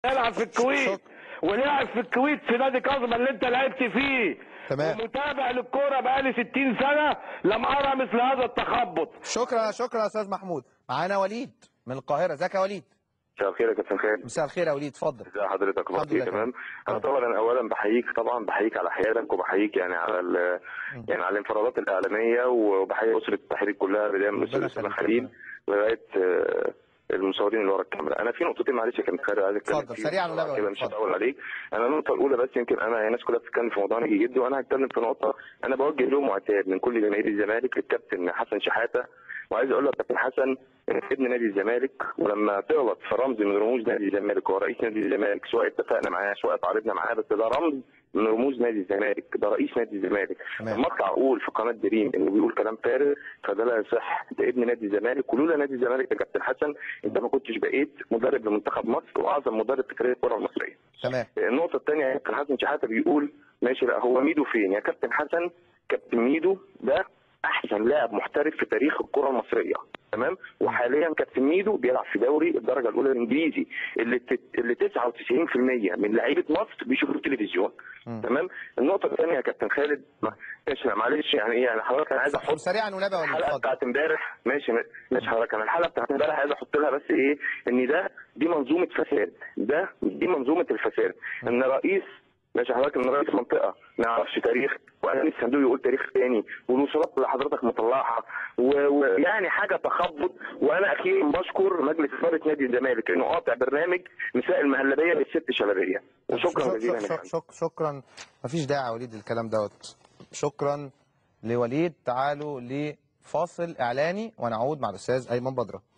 يلعب في الكويت ولعب في الكويت في نادي كاظمه اللي انت لعبت فيه تمام. ومتابع للكوره بقالي 60 سنه لم ارى مثل هذا التخبط شكرا شكرا يا استاذ محمود معانا وليد من القاهره ازيك يا وليد مساء الخير يا كابتن خالد مساء الخير يا وليد اتفضل ازي حضرتك الحمد اخبارك لله ايه تمام انا اتفضل. طبعا اولا بحييك طبعا بحييك على حياتك وبحييك يعني على ال- يعني على الانفرادات الاعلاميه وبحيي اسره التحرير كلها بدايه من ربنا الاستاذ اسامه يخليك. خليل لغايه آه، المصورين اللي ورا الكاميرا انا في نقطتين معلش يا كابتن خالد عايز اتكلم اتفضل، فيهم سريعاً والنبي يا كده وليد، مش اتفضل. هطول عليك انا النقطه الاولى بس يمكن انا الناس كلها بتتكلم في موضوع ناجي جدا وانا هتكلم في نقطه انا بوجه لهم عتاب من كل جماهير الزمالك للكابتن حسن شحاته وعايز اقول لك كابتن حسن انت ابن نادي الزمالك ولما تغلط في رمز من رموز نادي الزمالك هو رئيس نادي الزمالك سواء اتفقنا معاه سواء تعارضنا معاه بس ده رمز من رموز نادي الزمالك ده رئيس نادي الزمالك تمام. لما اطلع اقول في قناه دريم انه بيقول كلام فارغ فده لا يصح انت ابن نادي الزمالك ولولا نادي الزمالك يا كابتن حسن انت ما كنتش بقيت مدرب لمنتخب مصر واعظم مدرب في تاريخ الكره المصريه تمام النقطة الثانية يا كابتن حسن شحاتة بيقول ماشي لا هو ميدو فين؟ يا كابتن حسن كابتن ميدو ده أحسن لاعب محترف في تاريخ الكرة المصرية تمام؟ وحاليا كابتن ميدو بيلعب في دوري الدرجة الأولى الإنجليزي اللي تت- اللي 99% من لعيبة مصر بيشوفوا التلفزيون مم. تمام؟ النقطة الثانية يا كابتن خالد ما- ماشي معلش يعني إيه يعني حضرتك أنا عايز أحط سريعا والنبي يا وليد الحلقه اتفضل بتاعت امبارح ماشي ماشي حضرتك انا الحلقه بتاعت امبارح عايز احط لها بس ايه ان ده دي منظومه فساد ده دي منظومه الفساد ان رئيس ماشي حضرتك ان رئيس منطقه ما يعرفش تاريخ وبعدين الصندوق يقول تاريخ تاني والوصولات اللي حضرتك مطلعها و- ويعني حاجه تخبط وانا اخيرا بشكر مجلس اداره نادي الزمالك انه قاطع برنامج مساء المهلبيه بالست شلبيه وشكرا شك- جزيلا شك- يا شك- شك- شكرا مفيش داعي يا وليد للكلام دوت شكرا لوليد تعالوا لفاصل اعلاني ونعود مع الاستاذ ايمن بدره